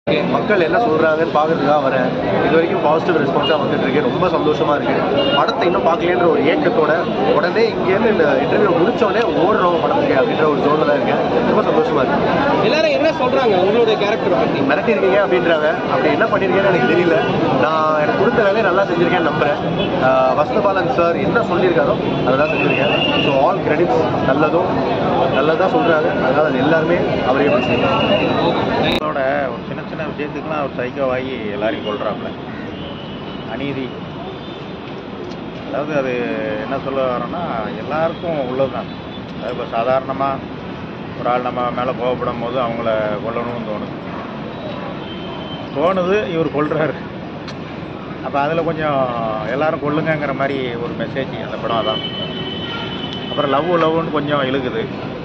மக்கள் என்ன சொல்றாங்கன்னு பார்க்கறதுக்காக வரேன் இது வரைக்கும் பாசிட்டிவ் ரெஸ்பான்ஸாக வந்துட்டு இருக்கு ரொம்ப சந்தோஷமா இருக்கு படத்தை இன்னும் பார்க்கலன்ற ஒரு ஏக்கத்தோட உடனே இங்கேருந்து இந்த இன்டர்வியூ முடிச்சோடனே ஓடுறோம் படத்துக்கு அப்படின்ற ஒரு ஜோனில் தான் இருக்கேன் ரொம்ப சந்தோஷமா இருக்கு எல்லாரும் என்ன சொல்றாங்க உங்களுடைய கேரக்டர் பத்தி மிரட்டி இருக்கீங்க அப்படின்றாங்க அப்படி என்ன பண்ணியிருக்கேன்னு எனக்கு தெரியல நான் எனக்கு கொடுத்த வேலையை நல்லா செஞ்சிருக்கேன்னு நம்புறேன் ஆஹ் வசந்தபாலன் சார் என்ன சொல்லியிருக்காரோ அதை தான் செஞ்சிருக்கேன் ஸோ ஆல் கிரெடிட்ஸ் நல்லதும் நல்லதாக சொல்றாங்க அதனால அது எல்லாருமே அவரே பேசுகிறேன் அவரோட ஒரு சின்ன சின்ன விஷயத்துக்குலாம் அவர் சைக்கோவாகி எல்லாரையும் கொள்றாப்புல அநீதி அதாவது அது என்ன சொல்ல வரோன்னா எல்லாருக்கும் உள்ளதுதான் அது இப்போ சாதாரணமாக ஒரு ஆள் நம்ம மேலே கோவப்படும் போது அவங்கள கொல்லணும்னு தோணுது தோணுது இவர் கொல்றாரு அப்போ அதில் கொஞ்சம் எல்லாரும் கொல்லுங்கங்கிற மாதிரி ஒரு மெசேஜ் அந்த படம் அதான் அப்புறம் லவ் லவ்னு கொஞ்சம் இழுக்குது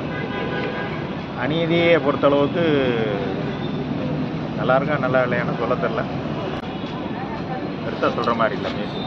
அநீதியை பொறுத்தளவுக்கு நல்லா இருக்கா நல்லா இல்லையான்னு சொல்ல தெரில பெருசாக சொல்கிற மாதிரி இல்லை மியூசிக்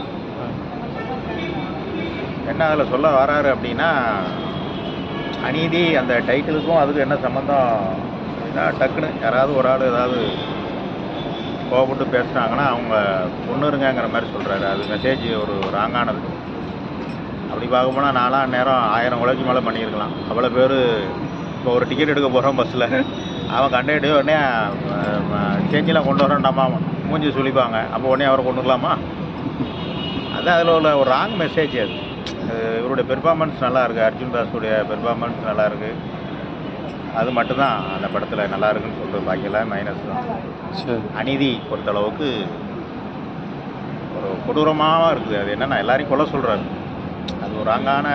என்ன அதில் சொல்ல வராரு அப்படின்னா அநீதி அந்த டைட்டிலுக்கும் அதுக்கும் என்ன சம்மந்தம் அப்படின்னா டக்குன்னு யாராவது ஒரு ஆள் ஏதாவது கோவப்பட்டு பேசுனாங்கன்னா அவங்க பொண்ணுருங்கிற மாதிரி சொல்கிறாரு அது மெசேஜ் ஒரு ராங்கானது அப்படி பார்க்க போனால் நாலாம் நேரம் ஆயிரம் உழைச்சி மேலே பண்ணியிருக்கலாம் அவ்வளோ பேர் இப்போ ஒரு டிக்கெட் எடுக்க போகிறோம் பஸ்ஸில் அவன் கண்டக்டர் உடனே சேஞ்செலாம் கொண்டு வரேன்டாமா மூஞ்சி சொல்லிப்பாங்க அப்போ உடனே அவரை கொண்டுக்கலாமா அதான் அதில் உள்ள ஒரு ராங் மெசேஜ் அது அது இவருடைய பெர்ஃபார்மன்ஸ் நல்லா இருக்குது அர்ஜுன் தாஸுடைய பெர்ஃபார்மன்ஸ் நல்லா இருக்குது அது மட்டும்தான் அந்த படத்தில் நல்லா இருக்குன்னு சொல்கிறது பாக்கியெல்லாம் மைனஸ் தான் அநீதி பொறுத்தளவுக்கு ஒரு கொடூரமாக இருக்குது அது என்னன்னா எல்லாரையும் கொலை சொல்கிறாரு அது ஒரு ராங்கான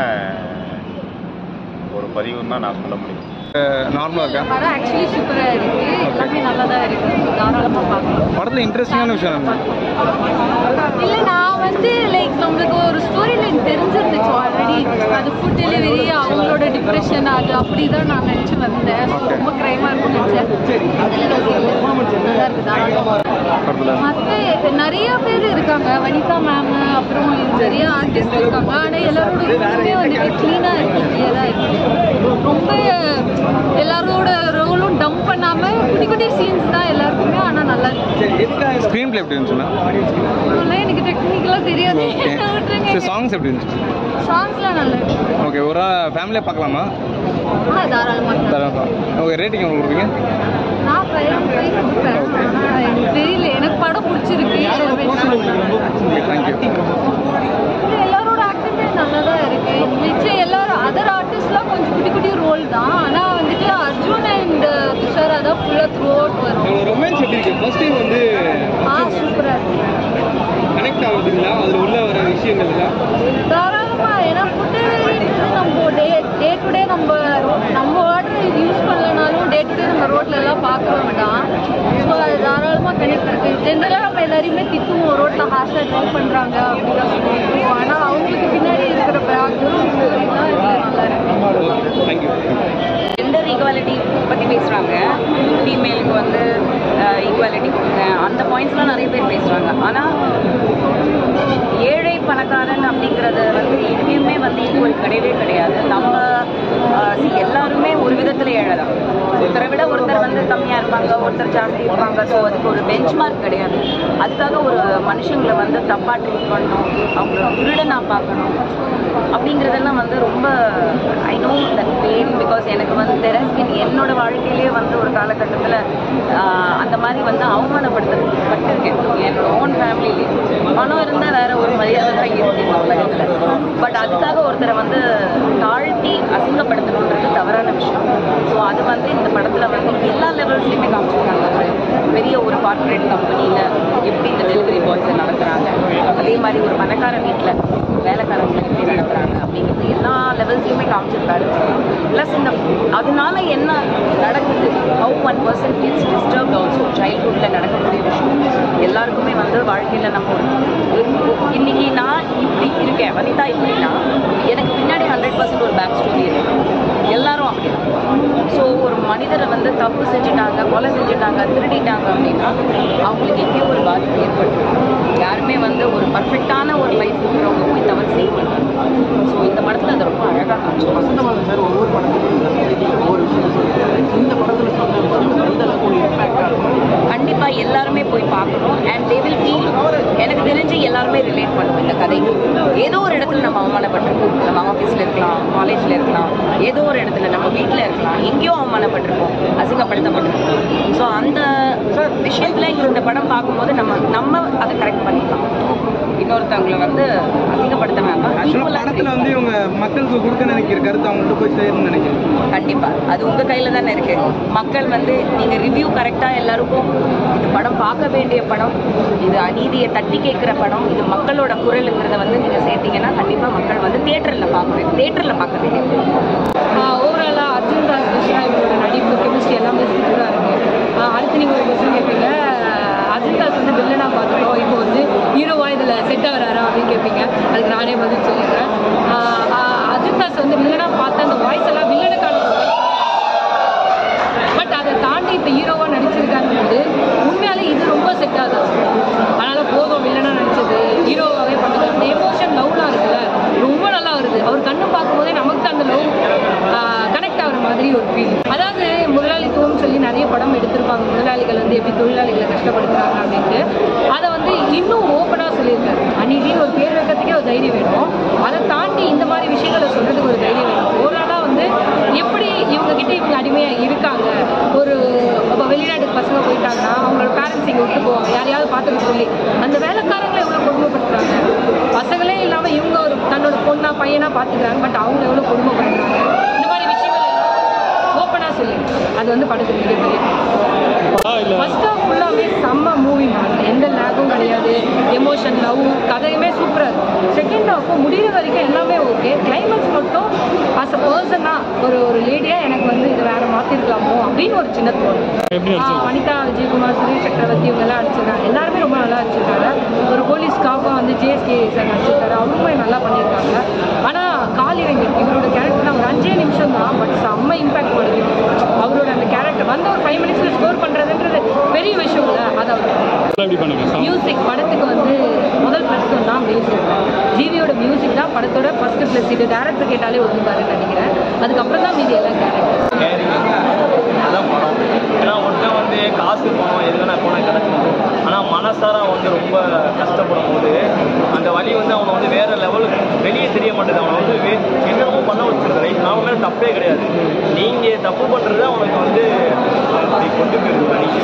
ஒரு பதிவுன்னு தான் நான் சொல்ல முடியும் நார்மலா இருக்கா படம் ஆக்சுவலி சூப்பராக இருக்கு எல்லாமே நல்லா தான் இருக்கு தாராளமாக பார்க்கலாம் படத்துல இன்ட்ரெஸ்டிங்கான விஷயம் என்ன இல்லை நான் வந்து லைக் நம்மளுக்கு ஒரு ஸ்டோரி லைன் தெரிஞ்சிருந்துச்சு ஆல்ரெடி அது ஃபுட் டெலிவரி அவங்களோட டிப்ரெஷன் அது அப்படி தான் நான் நினச்சி வந்தேன் So, ரொம்ப க்ரைமாக இருக்கும்னு நினச்சேன் அதில் நல்லா இருக்கு தாராளமாக மற்ற நிறைய பேர் இருக்காங்க வனிதா மேம் அப்புறம் நிறைய ஆர்டிஸ்ட் இருக்காங்க ஆனால் எல்லாரோட ரூலுமே வந்துட்டு க்ளீனாக இருக்கு கிளியராக இருக்கு ரொம்ப எல்லாரோட ரோலும் டம்ப் பண்ணாமல் குட்டி குட்டி சீன்ஸ் தான் எல்லாருக்குமே ஆனால் நல்லா இருக்கு ஸ்க்ரீன் பிளே எப்படி இருந்துச்சுன்னா இதெல்லாம் எனக்கு டெக்னிக்கலாக தெரியாது விட்டுருங்க சாங்ஸ் எப்படி இருந்துச்சு சாங்ஸ்லாம் நல்லா இருக்கு ஓகே ஒரு ஃபேமிலியாக பார்க்கலாமா ஆ தாராளமாக ஓகே ரேட்டிங் எவ்வளோ கொடுப்பீங்க நான் ஃபைவ் ஃபைவ் கொடுப்பேன் ஆனால் எனக்கு தெரியல எனக்கு படம் பிடிச்சிருக்கு தேங்க்யூ இது எல்லாரோட ஆக்டிங்கே நல்லா தான் இருக்கு மிச்சம் எல்லாரும் அதர் ஆர்டிஸ்ட்லாம் கொஞ்சம் குட்டி குட்டி ரோல் தான் ஆனால் வந்துட்டு அர்ஜுன் அண்ட் துஷாரா தான் ஃபுல்லாக த்ரூ அவுட் வரும் ரொமான்ஸ் எப்படி இருக்கு ஃபர்ஸ்ட் டைம் வந்து ஆ சூப்பராக இருக்கு கனெக்ட் ஆகுதுங்களா அதில் உள்ள வர விஷயங்கள் எல்லாம் தாராளமா ஏன்னா ஃபுட்டு நம்ம டே டே டு டே நம்ம நம்ம வாட்டர் யூஸ் பண்ணலனாலும் டே டு டே நம்ம ரோட்ல எல்லாம் பார்க்குறோம் தான் ஸோ அது தாராளமாக கனெக்ட் இருக்கு ஜென்ரலாக நம்ம எல்லாரையுமே திட்டுவோம் ரோட்டில் ஹார்ஷாக ட்ரைவ் பண்ணுறாங்க அப்படின்னு சொல்லிட்டு ஆனால் அவங்களுக்கு பின்னாடி இருக்கிற பேக்ரவுண்ட் ஸ்டோரிலாம் இதில் நல்லா இருக்கு தேங்க்யூ ஜெண்டர் ஈக்குவாலிட்டி பற்றி பேசுகிறாங்க ஃபீமேலுக்கு வந்து ஈக்குவாலிட்டி கொடுங்க அந்த பாயிண்ட்ஸ்லாம் நிறைய பேர் பேசுகிறாங்க ஆனால் ஏழை பணக்காரன் அப்படிங்கிறது வந்து எங்கேயுமே வந்து ஈக்குவல் கிடையவே கிடையாது நம்ம அஹ், see, எல்லாருமே ஒரு விதத்தில் ஏழை தான் ஒருத்தரை விட ஒருத்தர் வந்து கம்மியாக இருப்பாங்க ஒருத்தர் ஜாஸ்தி இருப்பாங்க ஸோ அதுக்கு ஒரு பெஞ்ச் மார்க் கிடையாது அதுக்காக ஒரு மனுஷங்களை வந்து தப்பாக ட்ரீட் பண்ணணும் அவங்கள திருடனாக பார்க்கணும் அப்படிங்கிறதெல்லாம் வந்து ரொம்ப I know that pain because எனக்கு வந்து தெரஸ்கின் என்னோட வாழ்க்கையிலேயே வந்து ஒரு காலகட்டத்தில் அந்த மாதிரி வந்து அவமானப்படுத்தப்பட்டிருக்கேன் என்னோட ஓன் ஃபேமிலியிலே பணம் இருந்தால் வேற ஒரு மரியாதை தான் இருக்கு இந்த உலகத்தில் பட் அதுக்காக ஒருத்தரை வந்து தாழ்த்தி அசிங்கப்படுத்தணுன்றது தவறான விஷயம் ஸோ அது வந்து இந்த படத்தில் வந்து எல்லா லெவல்ஸ்லையுமே காமிச்சிருக்காங்க ஒரு பெரிய ஒரு கார்ப்பரேட் கம்பெனியில் எப்படி இந்த டெலிவரி பாய்ஸை நடத்துகிறாங்க அதே மாதிரி ஒரு பணக்கார வீட்டில் வேலைக்காரங்க எப்படி நடத்துகிறாங்க அப்படிங்கிறது எல்லா லெவல்ஸ்லையுமே காமிச்சிருக்காரு ப்ளஸ் இந்த அதனால என்ன நடக்குது how one person gets disturb also சைல்ட்ஹுட்டில் நடக்கக்கூடிய விஷயம் எல்லாருக்குமே வந்து வாழ்க்கையில் நம்ம இன்னைக்கு நான் இப்படி இருக்கேன் வனிதா இப்படின்னா எனக்கு பின்னாடி ஹண்ட்ரட் பர்சன்ட் ஒரு பேக் ஸ்டோரி இருக்கு எல்லாரும் அப்படி ஸோ ஒரு மனிதரை வந்து தப்பு செஞ்சுட்டாங்க கொலை செஞ்சுட்டாங்க திருடிட்டாங்க அப்படின்னா அவங்களுக்கு எங்கேயோ ஒரு பாதிப்பு ஏற்படும் யாருமே வந்து ஒரு பர்ஃபெக்டான ஒரு லைஃப் இருக்கிறவங்க போய் தவறு செய்ய மாட்டாங்க ஸோ இந்த படத்தில் அது ரொம்ப அழகாக காமிச்சு வசந்தபாலன் சார் ஒவ்வொரு படத்துலையும் இந்த செய்தி ஒவ்வொரு விஷயம் சொல்லியிருக்காரு இந்த படத்தில் சொன்ன விஷயம் எந்த அளவுக்கு ஒரு இம்பாக்டாக இருக்கும் கண்டிப்பாா எல்லாருமே போய் பார்க்கணும் அண்ட் தே வில் ஃபீல் எனக்கு தெரிஞ்சு எல்லாருமே ரிலேட் பண்ணுவோம் இந்த கதைக்கு ஏதோ ஒரு இடத்துல நம்ம அவமானப்பட்டிருப்போம் நம்ம ஆஃபீஸில் இருக்கலாம் காலேஜில் இருக்கலாம் ஏதோ ஒரு இடத்துல நம்ம வீட்டில் இருக்கலாம் எங்கேயோ அவமானப்பட்டிருப்போம் அசிங்கப்படுத்தப்பட்டிருப்போம் ஸோ அந்த விஷயத்தில் இந்த படம் பார்க்கும்போது நம்ம நம்ம அதை கரெக்ட் பண்ணிக்கலாம் இன்னொருத்தவங்களை வந்து அசிங்கப்படுத்த வேண்டாம் ஆக்சுவலாக Equal ஆ படத்தில் வந்து இவங்க மக்களுக்கு கொடுக்க நினைக்கிற கருத்து அவங்கள்ட்ட போய் சேரணும்னு நினைக்கிறேன் கண்டிப்பா அது உங்க கையில தானே இருக்கு மக்கள் வந்து நீங்க ரிவ்யூ கரெக்டா எல்லாருக்கும் இது படம் பார்க்க வேண்டிய படம் இது அநீதியை தட்டி கேட்கிற படம் இது மக்களோட குரலுங்கிறத வந்து நீங்க சேர்த்தீங்கன்னா கண்டிப்பா மக்கள் வந்து தியேட்டர்ல பார்க்க தியேட்டர்ல பார்க்க வேண்டிய ஓவராலாக அர்ஜுன் ராஜ் கிருஷ்ணா இவரோட நடிப்பு கெமிஸ்ட்ரி எல்லாமே சூப்பராக இருக்கு ஆஹ் அடுத்து நீங்கள் ஒரு கொஸ்டின் கேட்பீங்க அர்ஜுன் ராஜ் வந்து வில்லனாக பார்த்துட்டோம் இப்போ வந்து ஹீரோவா இதில் செட் ஆகிறாரா அப்படின்னு கேட்பீங்க அதுக்கு நானே பதில் சொல்லிடுறேன் ஆஹ் ஆஹ் அர்ஜுன் ராஜ் வந்து வில்லனாக பார்த்த அந்த வாய்ஸ் எல்லாம் வில்லனுக்கான பட் அதை தாண்டி இப்போ ஹீரோவாக நடிச்சிருக்காங்க போது உண்மையாலே இது ரொம்ப செட் ஆகுது அதனால போதும் வில்லனாக நடிச்சது ஹீரோவாகவே பண்ணுறது அந்த எமோஷன் லவ்லாம் இருக்குல்ல ரொம்ப நல்லா வருது அவர் கண்ணு பார்க்கும்போதே நமக்கு அந்த லவ் கனெக்ட் ஆகுற மாதிரி ஒரு ஃபீல் அதாவது முதலாளித்துவம் சொல்லி நிறைய படம் எடுத்திருப்பாங்க முதலாளிகள் வந்து எப்படி தொழிலாளிகளை கஷ்டப்படுத்துறாங்க அப்படின்ட்டு அதை வந்து இன்னும் ஓப்பனாக சொல்லியிருக்காரு அன்னைக்கு ஒரு பேர் வைக்கிறதுக்கே ஒரு தைரியம் வேணும் அதை தாண்டி இந்த மாதிரி விஷயங்களை சொல்றதுக்கு ஒரு தைரியம் வேணும் ஓவராலாக வந்து எப்படி இவங்க கிட்ட இவங்க அடிமையாக இருக்காங்க ஒரு இப்போ வெளிநாட்டுக்கு பசங்க போயிட்டாங்கன்னா அவங்களோட பேரண்ட்ஸ் இங்கே விட்டு போவாங்க யாரையாவது பார்த்துக்க சொல்லி அந்த வேலைக்காரங்களை எவ்வளோ கொடுமைப்படுத்துறாங்க பசங்களே இல்லாமல் இவங்க ஒரு தன்னோட பொண்ணா பையனா பார்த்துக்கிறாங்க பட் அவங்க எவ்வளோ கொடுமைப்படுத்துறாங்க இந்த மாதிரி விஷயங்கள் ஓப்பனாக சொல்லி அது வந்து படத்துக்கு மிகப்பெரிய ஃபர்ஸ்ட் ஆஃப் ஃபுல்லாகவே செம்ம மூவி எந்த லேகும் கிடையாது எமோஷன் லவ் கதையுமே சூப்பராக இருக்கும் செகண்ட் ஹாஃப் முடிகிற வரைக்கும் எல்லாமே ஓகே கிளைமேக்ஸ் மட்டும் அஸ் அ பர்சனாக ஒரு ஒரு லேடியாக எனக்கு வந்து இது வேற மாற்றிருக்கலாமோ அப்படின்னு ஒரு சின்ன தோணும் ஆ, வனிதா விஜயகுமார் சுரேஷ் சக்கரவர்த்தி இவங்க எல்லாம் அடிச்சிருக்காங்க எல்லாருமே ரொம்ப நல்லா அடிச்சிருக்காங்க ஒரு போலீஸ் காப்பாக வந்து ஜேஎஸ்கே சார் நடிச்சிருக்காரு அவருமே நல்லா பண்ணியிருக்காங்க ஆனால் காளிரங்கன் இவரோட கேரக்டர் ஒரு அஞ்சே நிமிஷம் தான் பட் செம்ம இம்பாக்ட் பண்ணுது அவரோட அந்த கேரக்டர் வந்து ஒரு ஃபைவ் மினிட்ஸில் ஸ்கோர் பண்ணுறதுன்றது பெரிய விஷயம் இல்லை அது அவர் மியூசிக் படத்துக்கு வந்து முதல் ப்ளஸ் தான் மியூசிக் ஜிவியோட மியூசிக் தான் படத்தோட ஃபர்ஸ்ட் ப்ளஸ் இது டேரக்டர் கேட்டாலே ஒத்துப்பாருன்னு நினைக்கிறேன் அதுக்கப்புறம் தான் மீதி எல்லாம் கேரக்டர் கேரிங் அதான் படம் ஏன்னா ஒருத்தன் வந்து காசு பணம் எது வேணா போனால் கிடச்சிடும் ஆனால் மனசார வந்து ரொம்ப கஷ்டப்படும் போது அந்த வலி வந்து அவனை வந்து வேற லெவலுக்கு வெளியே தெரிய மாட்டேது அவனை வந்து வே- என்னென்னமோ பண்ண வச்சிருக்க ரைட் அவன் மேலே தப்பே கிடையாது நீங்கள் தப்பு பண்ணுறது அவனுக்கு வந்து அப்படி கொண்டு போயிருக்கு வலிக்கு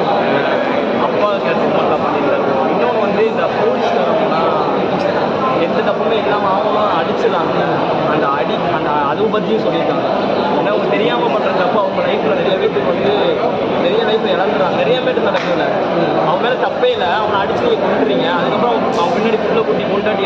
அப்பா கிடைச்சிருந்தா தப்பு பண்ணியிருக்காரு இன்னொன்று வந்து இந்த போலீஸ்காரங்களாம் எந்த தப்புமே இல்லாமல் அவங்களும் அடிச்சிடறாங்க அந்த அடி அந்த அதை பற்றியும் சொல்லியிருக்காங்க ஏன்னா அவங்க தெரியாமல் பண்ணுற தப்பு அவங்க லைஃப்பில் நிறைய பேருக்கு வந்து நிறைய லைஃப்பில் இழந்துறாங்க நிறைய பேருக்கு நடக்குதுல அவன் மேலே தப்பே இல்லை அவனை அடிச்சு நீங்கள் கொண்டுறீங்க அதுக்கப்புறம் அவன் அவன் பின்னாடி புள்ள குட்டி கொண்டாட்டி